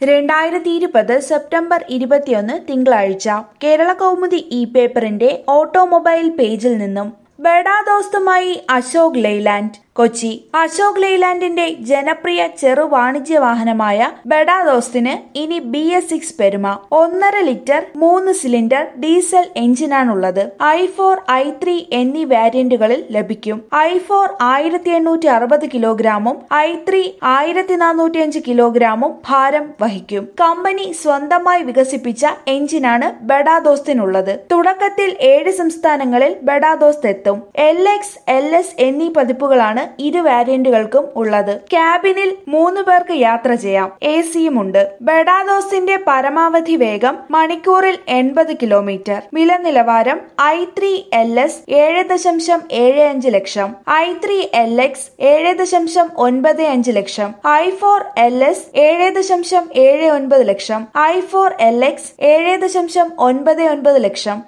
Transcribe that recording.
രണ്ടായിരത്തി ഇരുപത് സെപ്റ്റംബർ ഇരുപത്തിയൊന്ന് തിങ്കളാഴ്ച കേരള കൗമുദി ഇ പേപ്പറിന്റെ ഓട്ടോമൊബൈൽ പേജിൽ നിന്നും ബെഡാ ദോസ്തുമായി അശോക് ലെയ്ലാൻഡ് കൊച്ചി അശോക് ലെയ്ലാൻഡിന്റെ ജനപ്രിയ ചെറു വാണിജ്യ വാഹനമായ ബെഡാ ദോസ്തിന് ഇനി ബി എസ് സിക്സ് പെരുമ ഒന്നര ലിറ്റർ മൂന്ന് സിലിണ്ടർ ഡീസൽ എഞ്ചിനാണുള്ളത് ഐ ഫോർ ഐ ത്രീ എന്നീ വാരിയന്റുകളിൽ ലഭിക്കും ഐ ഫോർ ആയിരത്തി എണ്ണൂറ്റി അറുപത് കിലോഗ്രാമും ഐ ത്രീ ആയിരത്തി നാനൂറ്റി അഞ്ച് കിലോഗ്രാമും ഭാരം വഹിക്കും കമ്പനി സ്വന്തമായി വികസിപ്പിച്ച എഞ്ചിനാണ് ബെഡാ ദോസ്തിനുള്ളത് തുടക്കത്തിൽ ഏഴ് സംസ്ഥാനങ്ങളിൽ ബെഡാ ദോസ്ത് എത്തും എൽ എക്സ് എൽ എസ് എന്നീ പതിപ്പുകളാണ് ഇരു വാരിയന്റുകൾക്കും ഉള്ളത് ക്യാബിനിൽ മൂന്ന് പേർക്ക് യാത്ര ചെയ്യാം എ സിയും ഉണ്ട് ബെഡാദോസിന്റെ പരമാവധി വേഗം മണിക്കൂറിൽ എൺപത് കിലോമീറ്റർ വില നിലവാരം ഐ ത്രീ എൽ എസ് ഏഴ് ദശാംശം ഏഴ് അഞ്ച് lakh I three L X ഏഴ് ദശാംശം ഒൻപത് അഞ്ച് lakh I four L S ഏഴ് ദശാംശം ഏഴ് ഒൻപത് lakh I four L X ഏഴ് ദശാംശം ഒൻപത് ഒൻപത് ലക്ഷം